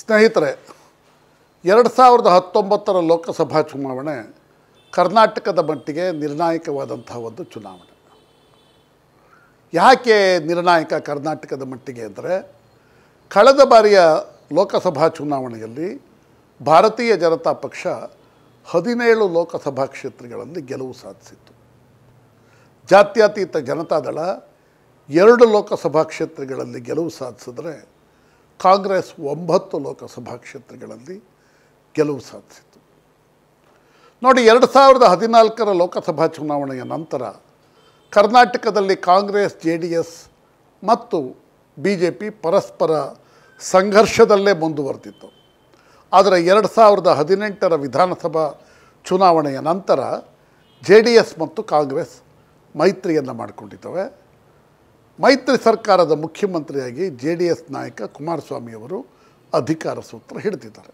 ಸ್ನೇಹಿತರೆ ಎರಡು ಸಾವಿರದ ಹತ್ತೊಂಬತ್ತರ ಲೋಕಸಭಾ ಚುನಾವಣೆ ಕರ್ನಾಟಕದ ಮಟ್ಟಿಗೆ ನಿರ್ಣಾಯಕವಾದಂತಹ ಒಂದು ಚುನಾವಣೆ ಯಾಕೆ ನಿರ್ಣಾಯಕ ಕರ್ನಾಟಕದ ಮಟ್ಟಿಗೆ ಅಂದರೆ ಕಳೆದ ಬಾರಿಯ ಲೋಕಸಭಾ ಚುನಾವಣೆಯಲ್ಲಿ ಭಾರತೀಯ ಜನತಾ ಪಕ್ಷ ಹದಿನೇಳು ಲೋಕಸಭಾ ಕ್ಷೇತ್ರಗಳಲ್ಲಿ ಗೆಲುವು ಸಾಧಿಸಿತ್ತು ಜಾತ್ಯತೀತ ಜನತಾದಳ ಎರಡು ಲೋಕಸಭಾ ಕ್ಷೇತ್ರಗಳಲ್ಲಿ ಗೆಲುವು ಸಾಧಿಸಿದ್ರೆ ಕಾಂಗ್ರೆಸ್ ಒಂಬತ್ತು ಲೋಕಸಭಾ ಕ್ಷೇತ್ರಗಳಲ್ಲಿ ಗೆಲುವು ಸಾಧಿಸಿತು ನೋಡಿ ಎರಡು ಸಾವಿರದ ಹದಿನಾಲ್ಕರ ಲೋಕಸಭಾ ಚುನಾವಣೆಯ ನಂತರ ಕರ್ನಾಟಕದಲ್ಲಿ ಕಾಂಗ್ರೆಸ್ ಜೆ ಡಿ ಎಸ್ ಮತ್ತು ಬಿ ಜೆ ಪಿ ಪರಸ್ಪರ ಸಂಘರ್ಷದಲ್ಲೇ ಮುಂದುವರೆದಿತ್ತು ಆದರೆ ಎರಡು ಸಾವಿರದ ಹದಿನೆಂಟರ ವಿಧಾನಸಭಾ ಚುನಾವಣೆಯ ನಂತರ ಜೆ ಡಿ ಎಸ್ ಮತ್ತು ಕಾಂಗ್ರೆಸ್ ಮೈತ್ರಿಯನ್ನು ಮಾಡಿಕೊಂಡಿದ್ದಾವೆ ಮೈತ್ರಿ ಸರ್ಕಾರದ ಮುಖ್ಯಮಂತ್ರಿಯಾಗಿ ಜೆ ಡಿ ಎಸ್ ನಾಯಕ ಕುಮಾರಸ್ವಾಮಿಯವರು ಅಧಿಕಾರ ಸೂತ್ರ ಹಿಡಿದಿದ್ದಾರೆ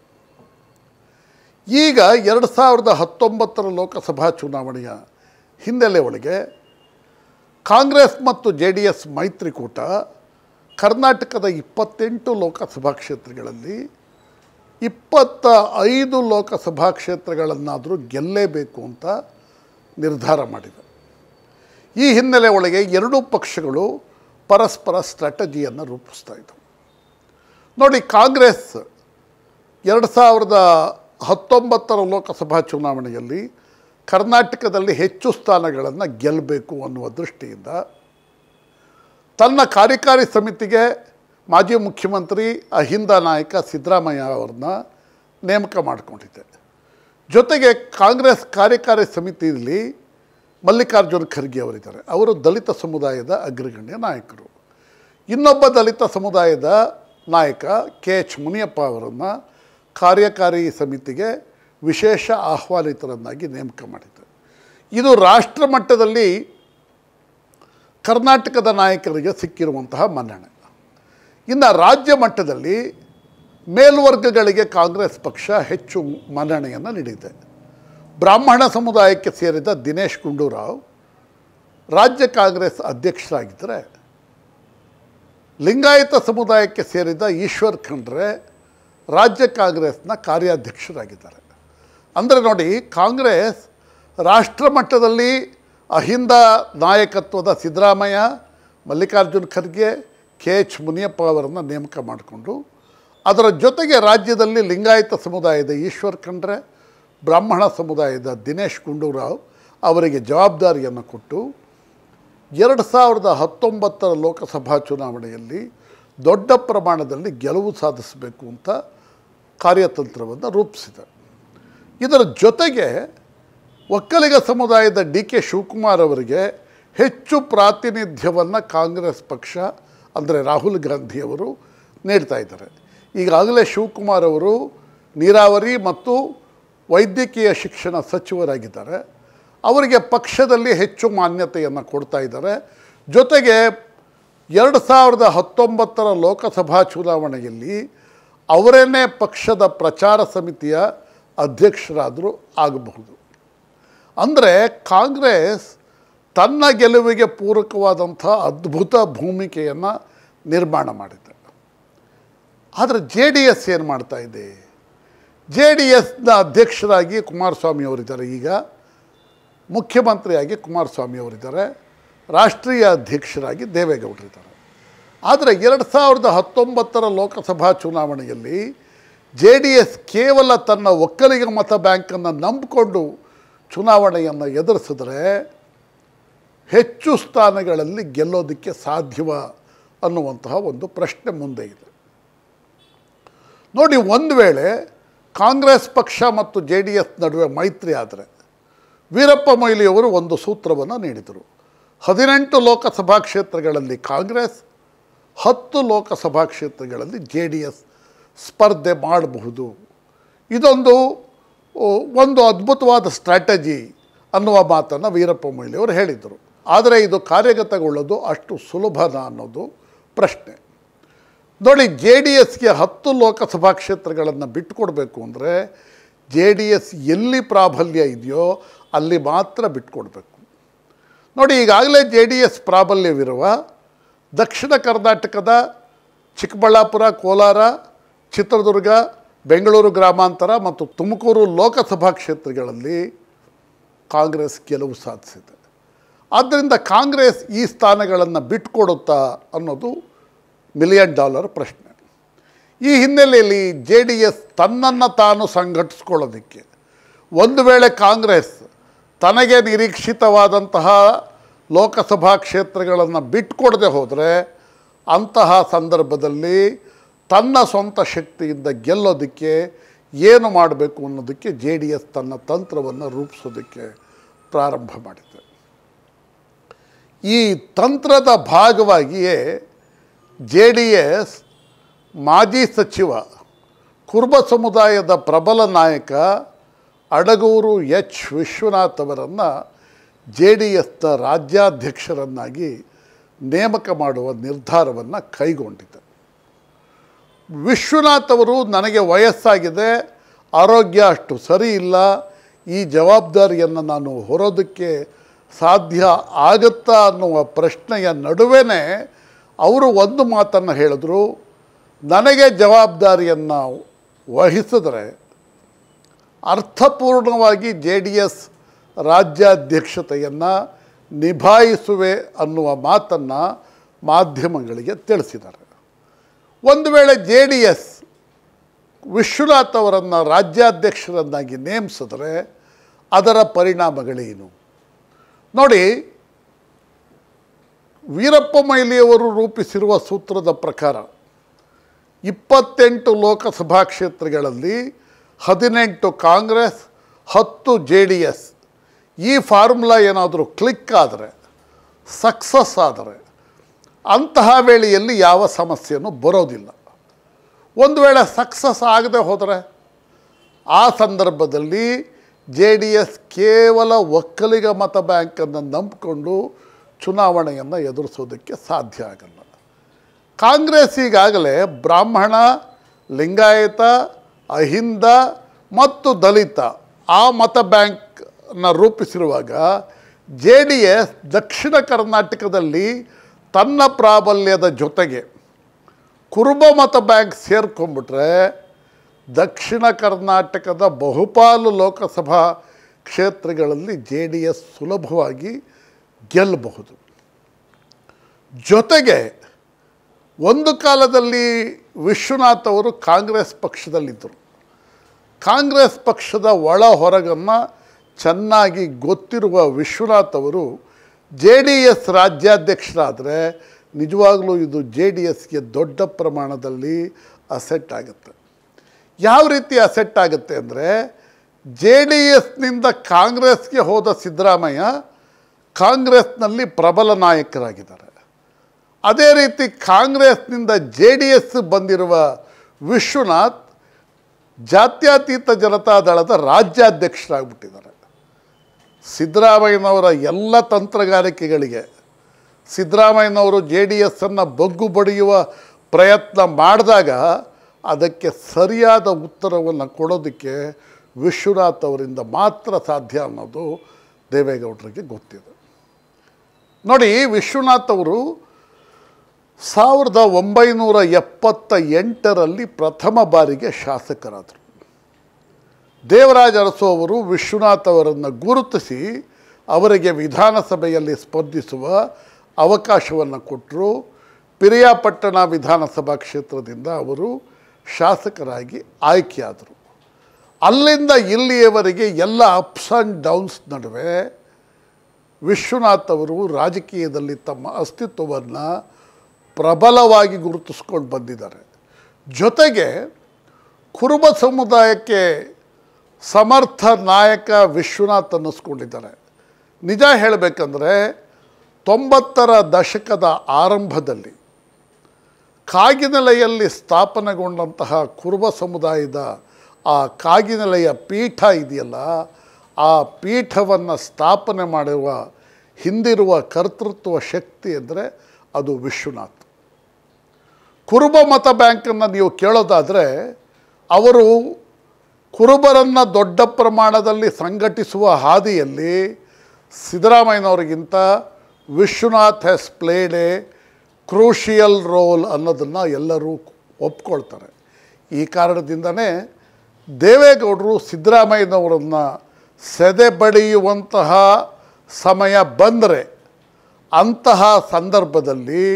ಈಗ ಎರಡು ಸಾವಿರದ ಹತ್ತೊಂಬತ್ತರ ಲೋಕಸಭಾ ಚುನಾವಣೆಯ ಹಿನ್ನೆಲೆ ಒಳಗೆ ಕಾಂಗ್ರೆಸ್ ಮತ್ತು ಜೆ ಡಿ ಎಸ್ ಮೈತ್ರಿಕೂಟ ಕರ್ನಾಟಕದ ಇಪ್ಪತ್ತೆಂಟು ಲೋಕಸಭಾ ಕ್ಷೇತ್ರಗಳಲ್ಲಿ ಇಪ್ಪತ್ತ ಐದು ಲೋಕಸಭಾ ಕ್ಷೇತ್ರಗಳನ್ನಾದರೂ ಗೆಲ್ಲೇಬೇಕು ಅಂತ ನಿರ್ಧಾರ ಮಾಡಿದೆ ಈ ಹಿನ್ನೆಲೆ ಒಳಗೆ ಎರಡೂ ಪಕ್ಷಗಳು ಪರಸ್ಪರ ಸ್ಟ್ರಾಟಜಿಯನ್ನು ರೂಪಿಸ್ತಾ ಇದ್ದವು ನೋಡಿ ಕಾಂಗ್ರೆಸ್ ಎರಡು ಸಾವಿರದ ಹತ್ತೊಂಬತ್ತರ ಲೋಕಸಭಾ ಚುನಾವಣೆಯಲ್ಲಿ ಕರ್ನಾಟಕದಲ್ಲಿ ಹೆಚ್ಚು ಸ್ಥಾನಗಳನ್ನು ಗೆಲ್ಲಬೇಕು ಅನ್ನುವ ದೃಷ್ಟಿಯಿಂದ ತನ್ನ ಕಾರ್ಯಕಾರಿ ಸಮಿತಿಗೆ ಮಾಜಿ ಮುಖ್ಯಮಂತ್ರಿ ಅಹಿಂದ ನಾಯಕ ಸಿದ್ದರಾಮಯ್ಯ ಅವ್ರನ್ನ ನೇಮಕ ಮಾಡಿಕೊಂಡಿದೆ ಜೊತೆಗೆ ಕಾಂಗ್ರೆಸ್ ಕಾರ್ಯಕಾರಿ ಸಮಿತಿಯಲ್ಲಿ ಮಲ್ಲಿಕಾರ್ಜುನ ಖರ್ಗೆ ಅವರಿದ್ದಾರೆ ಅವರು ದಲಿತ ಸಮುದಾಯದ ಅಗ್ರಗಣ್ಯ ನಾಯಕರು ಇನ್ನೊಬ್ಬ ದಲಿತ ಸಮುದಾಯದ ನಾಯಕ ಕೆ ಎಚ್ ಮುನಿಯಪ್ಪ ಅವರನ್ನು ಕಾರ್ಯಕಾರಿ ಸಮಿತಿಗೆ ವಿಶೇಷ ಆಹ್ವಾನಿತರನ್ನಾಗಿ ನೇಮಕ ಮಾಡಿದೆ ಇದು ರಾಷ್ಟ್ರ ಮಟ್ಟದಲ್ಲಿ ಕರ್ನಾಟಕದ ನಾಯಕರಿಗೆ ಸಿಕ್ಕಿರುವಂತಹ ಮನ್ನಣೆ ಇನ್ನು ರಾಜ್ಯ ಮಟ್ಟದಲ್ಲಿ ಮೇಲ್ವರ್ಗಗಳಿಗೆ ಕಾಂಗ್ರೆಸ್ ಪಕ್ಷ ಹೆಚ್ಚು ಮನ್ನಣೆಯನ್ನು ನೀಡಿದೆ ಬ್ರಾಹ್ಮಣ ಸಮುದಾಯಕ್ಕೆ ಸೇರಿದ ದಿನೇಶ್ ಗುಂಡೂರಾವ್ ರಾಜ್ಯ ಕಾಂಗ್ರೆಸ್ ಅಧ್ಯಕ್ಷರಾಗಿದ್ದರೆ ಲಿಂಗಾಯತ ಸಮುದಾಯಕ್ಕೆ ಸೇರಿದ ಈಶ್ವರ್ ಖಂಡ್ರೆ ರಾಜ್ಯ ಕಾಂಗ್ರೆಸ್ನ ಕಾರ್ಯಾಧ್ಯಕ್ಷರಾಗಿದ್ದಾರೆ ಅಂದರೆ ನೋಡಿ ಕಾಂಗ್ರೆಸ್ ರಾಷ್ಟ್ರ ಮಟ್ಟದಲ್ಲಿ ಅಹಿಂದ ನಾಯಕತ್ವದ ಸಿದ್ದರಾಮಯ್ಯ ಮಲ್ಲಿಕಾರ್ಜುನ್ ಖರ್ಗೆ ಕೆ ಎಚ್ ಮುನಿಯಪ್ಪ ಅವರನ್ನು ನೇಮಕ ಮಾಡಿಕೊಂಡು ಅದರ ಜೊತೆಗೆ ರಾಜ್ಯದಲ್ಲಿ ಲಿಂಗಾಯತ ಸಮುದಾಯದ ಈಶ್ವರ್ ಖಂಡ್ರೆ ಬ್ರಾಹ್ಮಣ ಸಮುದಾಯದ ದಿನೇಶ್ ಗುಂಡೂರಾವ್ ಅವರಿಗೆ ಜವಾಬ್ದಾರಿಯನ್ನು ಕೊಟ್ಟು ಎರಡು ಸಾವಿರದ ಹತ್ತೊಂಬತ್ತರ ಲೋಕಸಭಾ ಚುನಾವಣೆಯಲ್ಲಿ ದೊಡ್ಡ ಪ್ರಮಾಣದಲ್ಲಿ ಗೆಲುವು ಸಾಧಿಸಬೇಕು ಅಂತ ಕಾರ್ಯತಂತ್ರವನ್ನು ರೂಪಿಸಿದೆ ಇದರ ಜೊತೆಗೆ ಒಕ್ಕಲಿಗ ಸಮುದಾಯದ ಡಿ ಕೆ ಶಿವಕುಮಾರ್ ಅವರಿಗೆ ಹೆಚ್ಚು ಪ್ರಾತಿನಿಧ್ಯವನ್ನು ಕಾಂಗ್ರೆಸ್ ಪಕ್ಷ ಅಂದರೆ ರಾಹುಲ್ ಗಾಂಧಿಯವರು ನೀಡ್ತಾ ಇದ್ದಾರೆ ಈಗಾಗಲೇ ಶಿವಕುಮಾರ್ ಅವರು ನೀರಾವರಿ ಮತ್ತು ವೈದ್ಯಕೀಯ ಶಿಕ್ಷಣ ಸಚಿವರಾಗಿದ್ದಾರೆ ಅವರಿಗೆ ಪಕ್ಷದಲ್ಲಿ ಹೆಚ್ಚು ಮಾನ್ಯತೆಯನ್ನು ಕೊಡ್ತಾ ಇದ್ದಾರೆ ಜೊತೆಗೆ ಎರಡು ಸಾವಿರದ ಹತ್ತೊಂಬತ್ತರ ಲೋಕಸಭಾ ಚುನಾವಣೆಯಲ್ಲಿ ಅವರೇನೇ ಪಕ್ಷದ ಪ್ರಚಾರ ಸಮಿತಿಯ ಅಧ್ಯಕ್ಷರಾದರೂ ಆಗಬಹುದು ಅಂದರೆ ಕಾಂಗ್ರೆಸ್ ತನ್ನ ಗೆಲುವಿಗೆ ಪೂರಕವಾದಂಥ ಅದ್ಭುತ ಭೂಮಿಕೆಯನ್ನು ನಿರ್ಮಾಣ ಮಾಡಿದೆ ಆದರೆ ಜೆ ಡಿ ಎಸ್ ಏನು ಮಾಡ್ತಾ ಇದೆ ಜೆ ಡಿ ಎಸ್ನ ಅಧ್ಯಕ್ಷರಾಗಿ ಕುಮಾರಸ್ವಾಮಿ ಅವರಿದ್ದಾರೆ ಈಗ ಮುಖ್ಯಮಂತ್ರಿಯಾಗಿ ಕುಮಾರಸ್ವಾಮಿ ಅವರಿದ್ದಾರೆ ರಾಷ್ಟ್ರೀಯ ಅಧ್ಯಕ್ಷರಾಗಿ ದೇವೇಗೌಡರಿದ್ದಾರೆ ಆದರೆ ಎರಡು ಸಾವಿರದ ಹತ್ತೊಂಬತ್ತರ ಲೋಕಸಭಾ ಚುನಾವಣೆಯಲ್ಲಿ ಜೆ ಡಿ ಎಸ್ ಕೇವಲ ತನ್ನ ಒಕ್ಕಲಿಗ ಮತ ಬ್ಯಾಂಕನ್ನು ನಂಬಿಕೊಂಡು ಚುನಾವಣೆಯನ್ನು ಎದುರಿಸಿದ್ರೆ ಹೆಚ್ಚು ಸ್ಥಾನಗಳಲ್ಲಿ ಗೆಲ್ಲೋದಕ್ಕೆ ಸಾಧ್ಯವ ಅನ್ನುವಂತಹ ಒಂದು ಪ್ರಶ್ನೆ ಮುಂದೆ ಇದೆ ನೋಡಿ ಒಂದು ವೇಳೆ ಕಾಂಗ್ರೆಸ್ ಪಕ್ಷ ಮತ್ತು ಜೆ ಡಿ ಎಸ್ ನಡುವೆ ಮೈತ್ರಿ ಆದರೆ ವೀರಪ್ಪ ಮೊಯ್ಲಿಯವರು ಒಂದು ಸೂತ್ರವನ್ನು ನೀಡಿದರು ಹದಿನೆಂಟು ಲೋಕಸಭಾ ಕ್ಷೇತ್ರಗಳಲ್ಲಿ ಕಾಂಗ್ರೆಸ್ ಹತ್ತು ಲೋಕಸಭಾ ಕ್ಷೇತ್ರಗಳಲ್ಲಿ ಜೆ ಡಿ ಎಸ್ ಸ್ಪರ್ಧೆ ಮಾಡಬಹುದು ಇದೊಂದು ಓ, ಒಂದು ಅದ್ಭುತವಾದ ಸ್ಟ್ರಾಟಜಿ ಅನ್ನುವ ಮಾತನ್ನು ವೀರಪ್ಪ ಮೊಯ್ಲಿಯವರು ಹೇಳಿದರು ಆದರೆ ಇದು ಕಾರ್ಯಗತಗೊಳ್ಳೋದು ಅಷ್ಟು ಸುಲಭನ ಅನ್ನೋದು ಪ್ರಶ್ನೆ ನೋಡಿ ಜೆ ಡಿ ಎಸ್ಗೆ ಹತ್ತು ಲೋಕಸಭಾ ಕ್ಷೇತ್ರಗಳನ್ನು ಬಿಟ್ಟುಕೊಡ್ಬೇಕು ಅಂದರೆ ಜೆ ಡಿ ಎಸ್ ಎಲ್ಲಿ ಪ್ರಾಬಲ್ಯ ಇದೆಯೋ ಅಲ್ಲಿ ಮಾತ್ರ ಬಿಟ್ಕೊಡ್ಬೇಕು ನೋಡಿ ಈಗಾಗಲೇ ಜೆ ಡಿ ಎಸ್ ಪ್ರಾಬಲ್ಯವಿರುವ ದಕ್ಷಿಣ ಕರ್ನಾಟಕದ ಚಿಕ್ಕಬಳ್ಳಾಪುರ ಕೋಲಾರ ಚಿತ್ರದುರ್ಗ ಬೆಂಗಳೂರು ಗ್ರಾಮಾಂತರ ಮತ್ತು ತುಮಕೂರು ಲೋಕಸಭಾ ಕ್ಷೇತ್ರಗಳಲ್ಲಿ ಕಾಂಗ್ರೆಸ್ ಗೆಲುವು ಸಾಧಿಸಿದೆ ಆದ್ದರಿಂದ ಕಾಂಗ್ರೆಸ್ ಈ ಸ್ಥಾನಗಳನ್ನು ಬಿಟ್ಕೊಡುತ್ತಾ ಅನ್ನೋದು ಮಿಲಿಯನ್ ಡಾಲರ್ ಪ್ರಶ್ನೆ ಈ ಹಿನ್ನೆಲೆಯಲ್ಲಿ ಜೆ ಡಿ ಎಸ್ ತನ್ನನ್ನು ತಾನು ಸಂಘಟಿಸ್ಕೊಳ್ಳೋದಕ್ಕೆ ಒಂದು ವೇಳೆ ಕಾಂಗ್ರೆಸ್ ತನಗೆ ನಿರೀಕ್ಷಿತವಾದಂತಹ ಲೋಕಸಭಾ ಕ್ಷೇತ್ರಗಳನ್ನು ಬಿಟ್ಕೊಡದೆ ಹೋದರೆ ಅಂತಹ ಸಂದರ್ಭದಲ್ಲಿ ತನ್ನ ಸ್ವಂತ ಶಕ್ತಿಯಿಂದ ಗೆಲ್ಲೋದಕ್ಕೆ ಏನು ಮಾಡಬೇಕು ಅನ್ನೋದಕ್ಕೆ ಜೆ ಡಿ ಎಸ್ ತನ್ನ ತಂತ್ರವನ್ನು ರೂಪಿಸೋದಕ್ಕೆ ಪ್ರಾರಂಭ ಮಾಡಿದೆ ಈ ತಂತ್ರದ ಭಾಗವಾಗಿಯೇ ಜೆ ಡಿ ಎಸ್ ಮಾಜಿ ಸಚಿವ ಕುರುಬ ಸಮುದಾಯದ ಪ್ರಬಲ ನಾಯಕ ಅಡಗೂರು ಎಚ್ ವಿಶ್ವನಾಥ್ ಅವರನ್ನು ಜೆ ಡಿ ಎಸ್ನ ರಾಜ್ಯಾಧ್ಯಕ್ಷರನ್ನಾಗಿ ನೇಮಕ ಮಾಡುವ ನಿರ್ಧಾರವನ್ನು ಕೈಗೊಂಡಿದೆ ವಿಶ್ವನಾಥ್ ಅವರು ನನಗೆ ವಯಸ್ಸಾಗಿದೆ ಆರೋಗ್ಯ ಅಷ್ಟು ಸರಿ ಇಲ್ಲ ಈ ಜವಾಬ್ದಾರಿಯನ್ನು ನಾನು ಹೊರೋದಕ್ಕೆ ಸಾಧ್ಯ ಆಗುತ್ತಾ ಅನ್ನುವ ಪ್ರಶ್ನೆಯ ನಡುವೆನೇ ಅವರು ಒಂದು ಮಾತನ್ನು ಹೇಳಿದ್ರು ನನಗೆ ಜವಾಬ್ದಾರಿಯನ್ನು ವಹಿಸಿದ್ರೆ ಅರ್ಥಪೂರ್ಣವಾಗಿ ಜೆ ಡಿ ಎಸ್ ರಾಜ್ಯಾಧ್ಯಕ್ಷತೆಯನ್ನು ನಿಭಾಯಿಸುವೆ ಅನ್ನುವ ಮಾತನ್ನು ಮಾಧ್ಯಮಗಳಿಗೆ ತಿಳಿಸಿದ್ದಾರೆ ಒಂದು ವೇಳೆ ಜೆ ಡಿ ಎಸ್ ವಿಶ್ವನಾಥ್ ಅವರನ್ನು ರಾಜ್ಯಾಧ್ಯಕ್ಷರನ್ನಾಗಿ ನೇಮಿಸಿದ್ರೆ ಅದರ ಪರಿಣಾಮಗಳೇನು ನೋಡಿ ವೀರಪ್ಪ ಮೊಯ್ಲಿಯವರು ರೂಪಿಸಿರುವ ಸೂತ್ರದ ಪ್ರಕಾರ ಇಪ್ಪತ್ತೆಂಟು ಲೋಕಸಭಾ ಕ್ಷೇತ್ರಗಳಲ್ಲಿ ಹದಿನೆಂಟು ಕಾಂಗ್ರೆಸ್ ಹತ್ತು ಜೆ ಡಿ ಎಸ್ ಈ ಫಾರ್ಮುಲಾ ಏನಾದರೂ ಕ್ಲಿಕ್ ಆದರೆ ಸಕ್ಸಸ್ ಆದರೆ ಅಂತಹ ವೇಳೆಯಲ್ಲಿ ಯಾವ ಸಮಸ್ಯೆನೂ ಬರೋದಿಲ್ಲ ಒಂದು ವೇಳೆ ಸಕ್ಸಸ್ ಆಗದೆ ಹೋದರೆ ಆ ಸಂದರ್ಭದಲ್ಲಿ ಜೆ ಡಿ ಎಸ್ ಕೇವಲ ಒಕ್ಕಲಿಗ ಮತ ಬ್ಯಾಂಕನ್ನು ನಂಬಿಕೊಂಡು ಚುನಾವಣೆಯನ್ನು ಎದುರಿಸೋದಕ್ಕೆ ಸಾಧ್ಯ ಆಗಲ್ಲ ಕಾಂಗ್ರೆಸ್ ಈಗಾಗಲೇ ಬ್ರಾಹ್ಮಣ ಲಿಂಗಾಯತ ಅಹಿಂದ ಮತ್ತು ದಲಿತ ಆ ಮತ ಬ್ಯಾಂಕ್ನ ರೂಪಿಸಿರುವಾಗ ಜೆ ಡಿ ಎಸ್ ದಕ್ಷಿಣ ಕರ್ನಾಟಕದಲ್ಲಿ ತನ್ನ ಪ್ರಾಬಲ್ಯದ ಜೊತೆಗೆ ಕುರುಬ ಮತ ಬ್ಯಾಂಕ್ ಸೇರ್ಕೊಂಡ್ಬಿಟ್ರೆ ದಕ್ಷಿಣ ಕರ್ನಾಟಕದ ಬಹುಪಾಲು ಲೋಕಸಭಾ ಕ್ಷೇತ್ರಗಳಲ್ಲಿ ಜೆ ಡಿ ಎಸ್ ಸುಲಭವಾಗಿ ಗೆಲ್ಲಬಹುದು ಜೊತೆಗೆ ಒಂದು ಕಾಲದಲ್ಲಿ ವಿಶ್ವನಾಥ್ ಅವರು ಕಾಂಗ್ರೆಸ್ ಪಕ್ಷದಲ್ಲಿದ್ದರು ಕಾಂಗ್ರೆಸ್ ಪಕ್ಷದ ಒಳ ಹೊರಗನ್ನು ಚೆನ್ನಾಗಿ ಗೊತ್ತಿರುವ ವಿಶ್ವನಾಥ್ ಅವರು ಜೆ ಡಿ ಎಸ್ ರಾಜ್ಯಾಧ್ಯಕ್ಷರಾದರೆ ನಿಜವಾಗಲೂ ಇದು ಜೆ ಡಿ ಎಸ್ಗೆ ದೊಡ್ಡ ಪ್ರಮಾಣದಲ್ಲಿ ಅಸೆಟ್ ಆಗುತ್ತೆ ಯಾವ ರೀತಿ ಅಸೆಟ್ ಆಗುತ್ತೆ ಅಂದರೆ ಜೆ ಡಿ ಎಸ್ನಿಂದ ಕಾಂಗ್ರೆಸ್ಗೆ ಹೋದ ಸಿದ್ದರಾಮಯ್ಯ ಕಾಂಗ್ರೆಸ್ನಲ್ಲಿ ಪ್ರಬಲ ನಾಯಕರಾಗಿದ್ದಾರೆ ಅದೇ ರೀತಿ ಕಾಂಗ್ರೆಸ್ನಿಂದ ಜೆ ಡಿ ಎಸ್ ಬಂದಿರುವ ವಿಶ್ವನಾಥ್ ಜಾತ್ಯತೀತ ಜನತಾದಳದ ರಾಜ್ಯಾಧ್ಯಕ್ಷರಾಗ್ಬಿಟ್ಟಿದ್ದಾರೆ ಸಿದ್ದರಾಮಯ್ಯನವರ ಎಲ್ಲ ತಂತ್ರಗಾರಿಕೆಗಳಿಗೆ ಸಿದ್ದರಾಮಯ್ಯನವರು ಜೆ ಡಿ ಎಸ್ಸನ್ನು ಬಗ್ಗು ಬಡಿಯುವ ಪ್ರಯತ್ನ ಮಾಡಿದಾಗ ಅದಕ್ಕೆ ಸರಿಯಾದ ಉತ್ತರವನ್ನು ಕೊಡೋದಕ್ಕೆ ವಿಶ್ವನಾಥ್ ಅವರಿಂದ ಮಾತ್ರ ಸಾಧ್ಯ ಅನ್ನೋದು ದೇವೇಗೌಡರಿಗೆ ಗೊತ್ತಿದೆ ನೋಡಿ ವಿಶ್ವನಾಥ್ ಅವರು ಸಾವಿರದ ಒಂಬೈನೂರ ಎಪ್ಪತ್ತ ಎಂಟರಲ್ಲಿ ಪ್ರಥಮ ಬಾರಿಗೆ ಶಾಸಕರಾದರು ದೇವರಾಜ ಅರಸು ಅವರು ವಿಶ್ವನಾಥ್ ಅವರನ್ನು ಗುರುತಿಸಿ ಅವರಿಗೆ ವಿಧಾನಸಭೆಯಲ್ಲಿ ಸ್ಪರ್ಧಿಸುವ ಅವಕಾಶವನ್ನು ಕೊಟ್ಟರು ಪಿರಿಯಾಪಟ್ಟಣ ವಿಧಾನಸಭಾ ಕ್ಷೇತ್ರದಿಂದ ಅವರು ಶಾಸಕರಾಗಿ ಆಯ್ಕೆಯಾದರು ಅಲ್ಲಿಂದ ಇಲ್ಲಿಯವರೆಗೆ ಎಲ್ಲ ಅಪ್ಸ್ ಆ್ಯಂಡ್ ಡೌನ್ಸ್ ನಡುವೆ ವಿಶ್ವನಾಥ್ ಅವರು ರಾಜಕೀಯದಲ್ಲಿ ತಮ್ಮ ಅಸ್ತಿತ್ವವನ್ನು ಪ್ರಬಲವಾಗಿ ಗುರುತಿಸ್ಕೊಂಡು ಬಂದಿದ್ದಾರೆ ಜೊತೆಗೆ ಕುರುಬ ಸಮುದಾಯಕ್ಕೆ ಸಮರ್ಥ ನಾಯಕ ವಿಶ್ವನಾಥ್ ಅನ್ನಿಸ್ಕೊಂಡಿದ್ದಾರೆ ನಿಜ ಹೇಳಬೇಕಂದ್ರೆ ತೊಂಬತ್ತರ ದಶಕದ ಆರಂಭದಲ್ಲಿ ಕಾಗಿನೆಲೆಯಲ್ಲಿ ಸ್ಥಾಪನೆಗೊಂಡಂತಹ ಕುರುಬ ಸಮುದಾಯದ ಆ ಕಾಗಿನೆಲೆಯ ಪೀಠ ಇದೆಯಲ್ಲ ಆ ಪೀಠವನ್ನು ಸ್ಥಾಪನೆ ಮಾಡುವ ಹಿಂದಿರುವ ಕರ್ತೃತ್ವ ಶಕ್ತಿ ಅಂದರೆ ಅದು ವಿಶ್ವನಾಥ್ ಕುರುಬ ಮತ ಬ್ಯಾಂಕನ್ನು ನೀವು ಕೇಳೋದಾದರೆ ಅವರು ಕುರುಬರನ್ನು ದೊಡ್ಡ ಪ್ರಮಾಣದಲ್ಲಿ ಸಂಘಟಿಸುವ ಹಾದಿಯಲ್ಲಿ ಸಿದ್ದರಾಮಯ್ಯನವರಿಗಿಂತ Vishwanath has played a crucial role ಅನ್ನೋದನ್ನು ಎಲ್ಲರೂ ಒಪ್ಕೊಳ್ತಾರೆ ಈ ಕಾರಣದಿಂದನೇ ದೇವೇಗೌಡರು ಸಿದ್ದರಾಮಯ್ಯನವರನ್ನು ಸೆದೆ ಬಡಿಯುವಂತಹ ಸಮಯ ಬಂದರೆ ಅಂತಹ ಸಂದರ್ಭದಲ್ಲಿ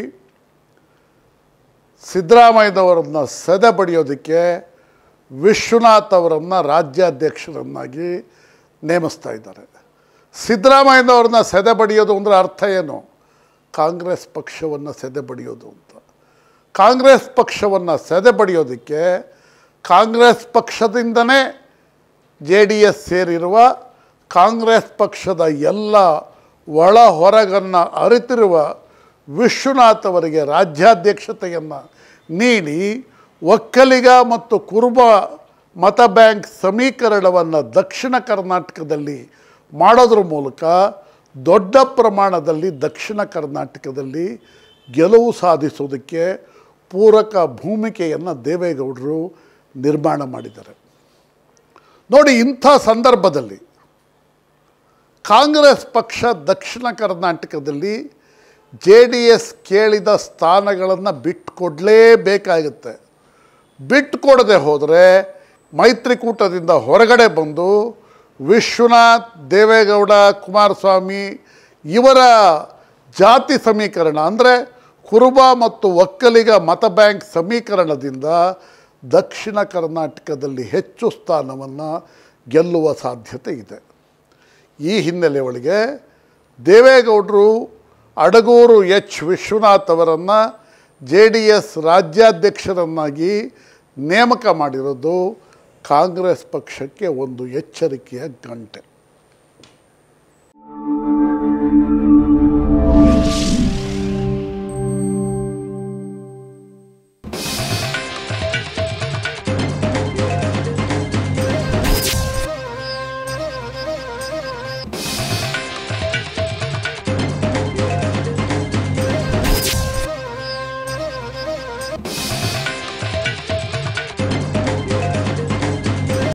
ಸಿದ್ದರಾಮಯ್ಯನವರನ್ನು ಸೆದೆ ಬಡಿಯೋದಕ್ಕೆ ವಿಶ್ವನಾಥ್ ಅವರನ್ನು ರಾಜ್ಯಾಧ್ಯಕ್ಷರನ್ನಾಗಿ ನೇಮಿಸ್ತಾ ಇದ್ದಾರೆ ಸಿದ್ದರಾಮಯ್ಯನವ್ರನ್ನ ಸೆದೆ ಬಡಿಯೋದು ಅಂದರೆ ಅರ್ಥ ಏನು ಕಾಂಗ್ರೆಸ್ ಪಕ್ಷವನ್ನು ಸೆದೆ ಬಡಿಯೋದು ಅಂತ ಕಾಂಗ್ರೆಸ್ ಪಕ್ಷವನ್ನು ಸೆದೆ ಬಡಿಯೋದಕ್ಕೆ ಕಾಂಗ್ರೆಸ್ ಪಕ್ಷದಿಂದನೇ ಜೆ ಡಿ ಎಸ್ ಸೇರಿರುವ ಕಾಂಗ್ರೆಸ್ ಪಕ್ಷದ ಎಲ್ಲ ಒಳ ಹೊರಗನ್ನು ಅರಿತಿರುವ ವಿಶ್ವನಾಥ್ ಅವರಿಗೆ ರಾಜ್ಯಾಧ್ಯಕ್ಷತೆಯನ್ನು ನೀಡಿ ಒಕ್ಕಲಿಗ ಮತ್ತು ಕುರುಬ ಮತ ಬ್ಯಾಂಕ್ ಸಮೀಕರಣವನ್ನು ದಕ್ಷಿಣ ಕರ್ನಾಟಕದಲ್ಲಿ ಮಾಡೋದ್ರ ಮೂಲಕ ದೊಡ್ಡ ಪ್ರಮಾಣದಲ್ಲಿ ದಕ್ಷಿಣ ಕರ್ನಾಟಕದಲ್ಲಿ ಗೆಲುವು ಸಾಧಿಸೋದಕ್ಕೆ ಪೂರಕ ಭೂಮಿಕೆಯನ್ನು ದೇವೇಗೌಡರು ನಿರ್ಮಾಣ ಮಾಡಿದ್ದಾರೆ ನೋಡಿ ಇಂಥ ಸಂದರ್ಭದಲ್ಲಿ ಕಾಂಗ್ರೆಸ್ ಪಕ್ಷ ದಕ್ಷಿಣ ಕರ್ನಾಟಕದಲ್ಲಿ ಜೆ ಡಿ ಎಸ್ ಕೇಳಿದ ಸ್ಥಾನಗಳನ್ನು ಬಿಟ್ಟುಕೊಡಲೇಬೇಕಾಗುತ್ತೆ ಬಿಟ್ಟುಕೊಡದೆ ಹೋದರೆ ಮೈತ್ರಿಕೂಟದಿಂದ ಹೊರಗಡೆ ಬಂದು ವಿಶ್ವನಾಥ್ ದೇವೇಗೌಡ ಕುಮಾರಸ್ವಾಮಿ ಇವರ ಜಾತಿ ಸಮೀಕರಣ ಅಂದರೆ ಕುರುಬ ಮತ್ತು ಒಕ್ಕಲಿಗ ಮತ ಬ್ಯಾಂಕ್ ಸಮೀಕರಣದಿಂದ ದಕ್ಷಿಣ ಕರ್ನಾಟಕದಲ್ಲಿ ಹೆಚ್ಚು ಸ್ಥಾನವನ್ನು ಗೆಲ್ಲುವ ಸಾಧ್ಯತೆ ಇದೆ ಈ ಹಿನ್ನೆಲೆ ಒಳಗೆ ದೇವೇಗೌಡರು ಅಡಗೂರು ಎಚ್ ವಿಶ್ವನಾಥ್ ಅವರನ್ನು ಜೆ ಡಿ ಎಸ್ ರಾಜ್ಯಾಧ್ಯಕ್ಷರನ್ನಾಗಿ ನೇಮಕ ಮಾಡಿರೋದು ಕಾಂಗ್ರೆಸ್ ಪಕ್ಷಕ್ಕೆ ಒಂದು ಎಚ್ಚರಿಕೆಯ ಗಂಟೆ